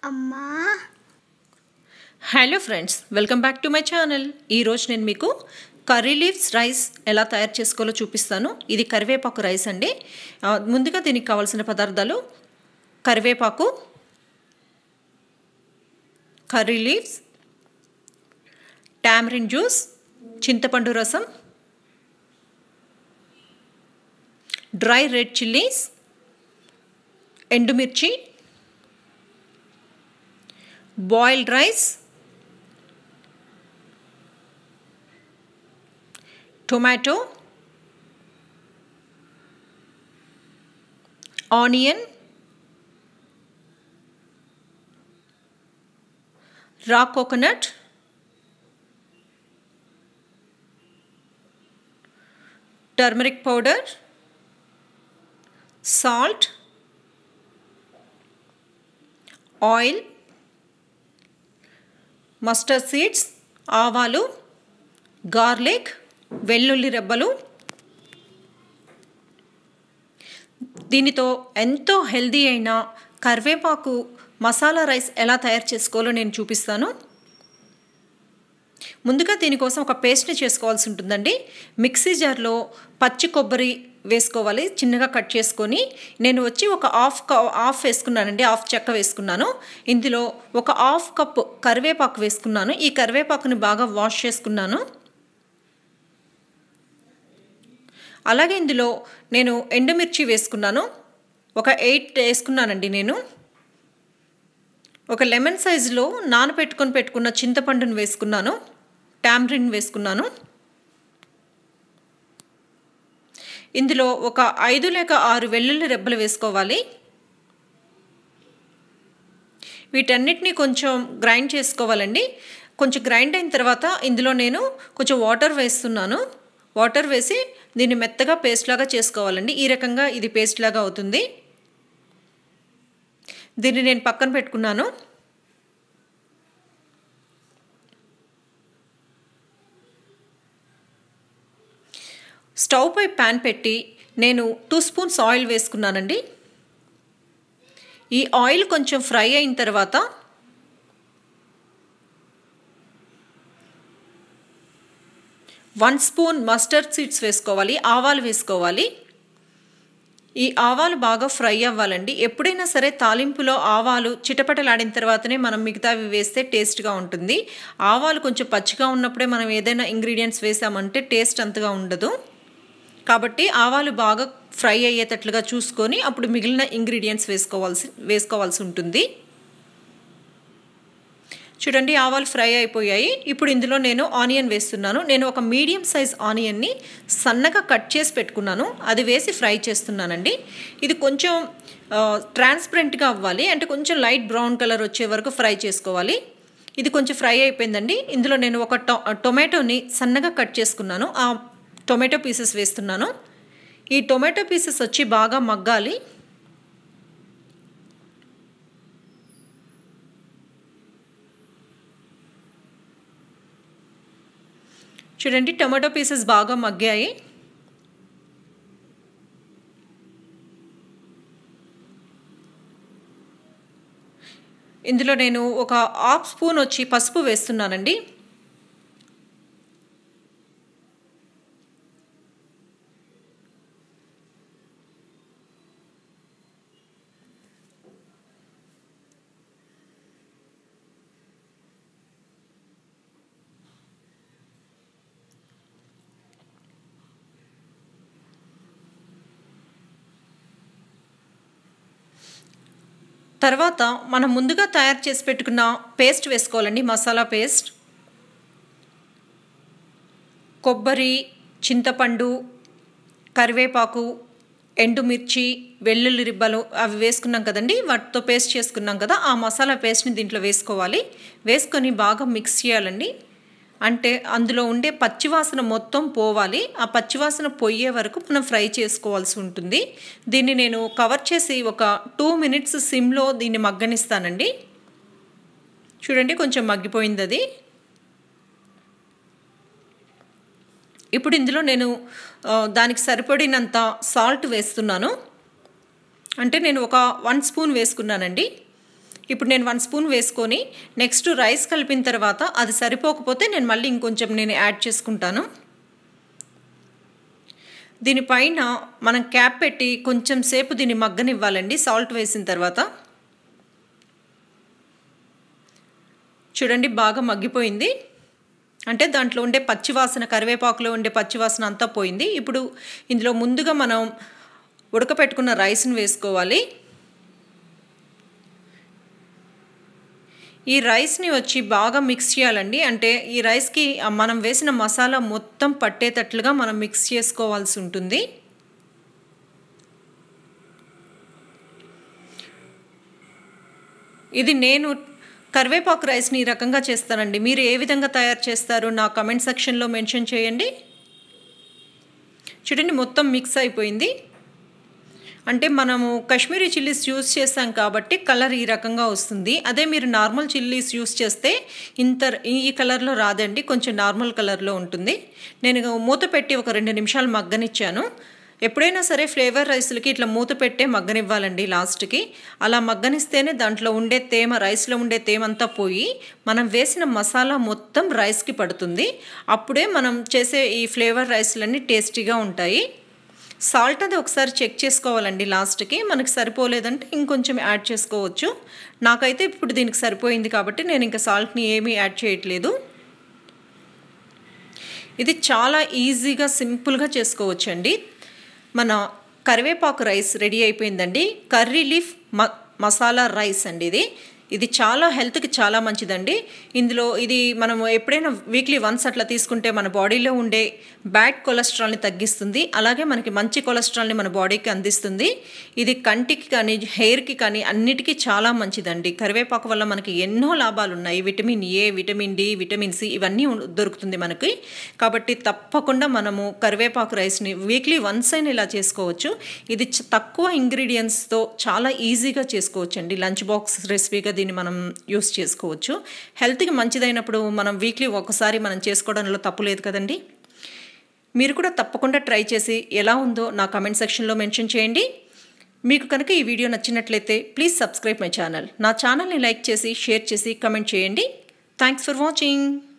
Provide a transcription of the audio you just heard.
అమ్మా hello friends welcome back to my channel ఈరోజు నేను మీకు కర్రీ లీవ్స్ రైస్ ఎలా తయారు చేసుకోవాలో చూపిస్తాను ఇది కరివేపాకు రైస్ అండి ఆ, ముందుగా దీనికి కావాల్సిన పదార్థాలు కరివేపాకు కర్రీ లీవ్స్ టామరిన్ జ్యూస్ చింతపండు రసం డ్రై రెడ్ చిల్లీస్ ఎండుమిర్చి boiled rice tomato onion raw coconut turmeric powder salt oil mustard seeds ఆవాలు గార్లిక్ వెల్లుల్లి రెబ్బలు దీనితో ఎంతో హెల్దీ అయిన కరివేపాకు మసాలా రైస్ ఎలా తయారు చేసుకోవాలో నేను చూపిస్తాను ముందుగా దీనికోసం ఒక పేస్ట్ని చేసుకోవాల్సి ఉంటుందండి మిక్సీ జార్లో పచ్చి కొబ్బరి వేసుకోవాలి చిన్నగా కట్ చేసుకొని నేను వచ్చి ఒక హాఫ్ హాఫ్ వేసుకున్నానండి హాఫ్ చెక్క వేసుకున్నాను ఇందులో ఒక హాఫ్ కప్ కరివేపాకు వేసుకున్నాను ఈ కరివేపాకుని బాగా వాష్ చేసుకున్నాను అలాగే ఇందులో నేను ఎండుమిర్చి వేసుకున్నాను ఒక ఎయిట్ వేసుకున్నానండి నేను ఒక లెమన్ సైజులో నానబెట్టుకొని పెట్టుకున్న చింతపండును వేసుకున్నాను టామ్రిన్ వేసుకున్నాను ఇందులో ఒక ఐదు లేక ఆరు వెల్లుల్లి రెబ్బలు వేసుకోవాలి వీటన్నిటిని కొంచెం గ్రైండ్ చేసుకోవాలండి కొంచెం గ్రైండ్ అయిన తర్వాత ఇందులో నేను కొంచెం వాటర్ వేస్తున్నాను వాటర్ వేసి దీన్ని మెత్తగా పేస్ట్ లాగా చేసుకోవాలండి ఈ రకంగా ఇది పేస్ట్ లాగా అవుతుంది దీన్ని నేను పక్కన పెట్టుకున్నాను స్టవ్ పై ప్యాన్ పెట్టి నేను టూ స్పూన్స్ ఆయిల్ వేసుకున్నానండి ఈ ఆయిల్ కొంచెం ఫ్రై అయిన తర్వాత వన్ స్పూన్ మస్టర్డ్ సీడ్స్ వేసుకోవాలి ఆవాలు వేసుకోవాలి ఈ ఆవాలు బాగా ఫ్రై అవ్వాలండి ఎప్పుడైనా సరే తాలింపులో ఆవాలు చిటపటలాడిన తర్వాతనే మనం మిగతావి వేస్తే టేస్ట్గా ఉంటుంది ఆవాలు కొంచెం పచ్చిగా ఉన్నప్పుడే మనం ఏదైనా ఇంగ్రీడియంట్స్ వేసామంటే టేస్ట్ అంతగా ఉండదు కాబట్టి ఆవాలు బాగా ఫ్రై అయ్యేటట్లుగా చూసుకొని అప్పుడు మిగిలిన ఇంగ్రీడియంట్స్ వేసుకోవాల్సి వేసుకోవాల్సి ఉంటుంది చూడండి ఆవాలు ఫ్రై అయిపోయాయి ఇప్పుడు ఇందులో నేను ఆనియన్ వేస్తున్నాను నేను ఒక మీడియం సైజ్ ఆనియన్ని సన్నగా కట్ చేసి పెట్టుకున్నాను అది వేసి ఫ్రై చేస్తున్నానండి ఇది కొంచెం ట్రాన్స్పరెంట్గా అవ్వాలి అంటే కొంచెం లైట్ బ్రౌన్ కలర్ వచ్చే వరకు ఫ్రై చేసుకోవాలి ఇది కొంచెం ఫ్రై అయిపోయిందండి ఇందులో నేను ఒక టొ టొమాటోని సన్నగా కట్ చేసుకున్నాను ఆ టొమాటో పీసెస్ వేస్తున్నాను ఈ టొమాటో పీసెస్ వచ్చి బాగా మగ్గాలి చూడండి టొమాటో పీసెస్ బాగా మగ్గాయి ఇందులో నేను ఒక హాఫ్ స్పూన్ వచ్చి పసుపు వేస్తున్నానండి తర్వాత మనం ముందుగా తయారు చేసి పెట్టుకున్న పేస్ట్ వేసుకోవాలండి మసాలా పేస్ట్ కొబ్బరి చింతపండు కరివేపాకు ఎండుమిర్చి వెల్లుల్లి రిబ్బలు అవి వేసుకున్నాం కదండి వాటితో పేస్ట్ చేసుకున్నాం కదా ఆ మసాలా పేస్ట్ని దీంట్లో వేసుకోవాలి వేసుకొని బాగా మిక్స్ చేయాలండి అంటే అందులో ఉండే పచ్చివాసన మొత్తం పోవాలి ఆ పచ్చివాసన పోయే వరకు మనం ఫ్రై చేసుకోవాల్సి ఉంటుంది దీన్ని నేను కవర్ చేసి ఒక టూ మినిట్స్ సిమ్లో దీన్ని మగ్గనిస్తానండి చూడండి కొంచెం మగ్గిపోయింది అది ఇప్పుడు ఇందులో నేను ఆ, దానికి సరిపడినంత సాల్ట్ వేస్తున్నాను అంటే నేను ఒక వన్ స్పూన్ వేసుకున్నానండి ఇప్పుడు నేను వన్ స్పూన్ వేసుకొని నెక్స్ట్ రైస్ కలిపిన తర్వాత అది సరిపోకపోతే నేను మళ్ళీ ఇంకొంచెం నేను యాడ్ చేసుకుంటాను దీనిపైన మనం క్యాప్ పెట్టి కొంచెం సేపు దీన్ని మగ్గనివ్వాలండి సాల్ట్ వేసిన తర్వాత చూడండి బాగా మగ్గిపోయింది అంటే దాంట్లో ఉండే పచ్చివాసన కరివేపాకులో ఉండే పచ్చివాసన అంతా పోయింది ఇప్పుడు ఇందులో ముందుగా మనం ఉడకపెట్టుకున్న రైస్ని వేసుకోవాలి ఈ రైస్ని వచ్చి బాగా మిక్స్ చేయాలండి అంటే ఈ రైస్కి మనం వేసిన మసాలా మొత్తం పట్టేటట్లుగా మనం మిక్స్ చేసుకోవాల్సి ఉంటుంది ఇది నేను కరివేపాకు రైస్ని ఈ రకంగా చేస్తానండి మీరు ఏ విధంగా తయారు చేస్తారు నా కమెంట్ సెక్షన్లో మెన్షన్ చేయండి చూడండి మొత్తం మిక్స్ అయిపోయింది అంటే మనము కాశ్మీరీ చిల్లీస్ యూస్ చేస్తాం కాబట్టి కలర్ ఈ రకంగా వస్తుంది అదే మీరు నార్మల్ చిల్లీస్ యూస్ చేస్తే ఇంత ఈ కలర్లో రాదండి కొంచెం నార్మల్ కలర్లో ఉంటుంది నేను మూత పెట్టి ఒక రెండు నిమిషాలు మగ్గనిచ్చాను ఎప్పుడైనా సరే ఫ్లేవర్ రైస్లకి ఇట్లా మూత పెట్టే మగ్గనివ్వాలండి లాస్ట్కి అలా మగ్గనిస్తేనే దాంట్లో ఉండే తేమ రైస్లో ఉండే తేమ అంతా పోయి మనం వేసిన మసాలా మొత్తం రైస్కి పడుతుంది అప్పుడే మనం చేసే ఈ ఫ్లేవర్ రైస్లన్నీ టేస్టీగా ఉంటాయి సాల్ట్ అది ఒకసారి చెక్ చేసుకోవాలండి లాస్ట్కి మనకి సరిపోలేదంటే ఇంకొంచెం యాడ్ చేసుకోవచ్చు నాకైతే ఇప్పుడు దీనికి సరిపోయింది కాబట్టి నేను ఇంకా సాల్ట్ని ఏమీ యాడ్ చేయట్లేదు ఇది చాలా ఈజీగా సింపుల్గా చేసుకోవచ్చు అండి మన కరివేపాకు రైస్ రెడీ అయిపోయిందండి కర్రీ లీఫ్ మ మసాలా రైస్ అండి ఇది ఇది చాలా హెల్త్కి చాలా మంచిదండి ఇందులో ఇది మనం ఎప్పుడైనా వీక్లీ వన్స్ అట్లా తీసుకుంటే మన బాడీలో ఉండే బ్యాడ్ కొలెస్ట్రాల్ని తగ్గిస్తుంది అలాగే మనకి మంచి కొలెస్ట్రాల్ని మన బాడీకి అందిస్తుంది ఇది కంటికి కానీ హెయిర్కి కానీ అన్నిటికీ చాలా మంచిదండి కరివేపాకు వల్ల మనకి ఎన్నో లాభాలు ఉన్నాయి vitamin A vitamin D vitamin C ఇవన్నీ దొరుకుతుంది మనకి కాబట్టి తప్పకుండా మనము కరివేపాకు రైస్ని వీక్లీ వన్స్ అయినా ఇలా చేసుకోవచ్చు ఇది తక్కువ ఇంగ్రీడియంట్స్తో చాలా ఈజీగా చేసుకోవచ్చు అండి లంచ్ బాక్స్ రెసిపీగా దీన్ని మనం యూస్ చేసుకోవచ్చు హెల్త్కి మంచిదైనప్పుడు మనం వీక్లీ ఒకసారి మనం చేసుకోవడంలో తప్పు లేదు కదండి మీరు కూడా తప్పకుండా ట్రై చేసి ఎలా ఉందో నా కమెంట్ సెక్షన్లో మెన్షన్ చేయండి మీకు కనుక ఈ వీడియో నచ్చినట్లయితే ప్లీజ్ సబ్స్క్రైబ్ మై ఛానల్ నా ఛానల్ని లైక్ చేసి షేర్ చేసి కమెంట్ చేయండి థ్యాంక్స్ ఫర్ వాచింగ్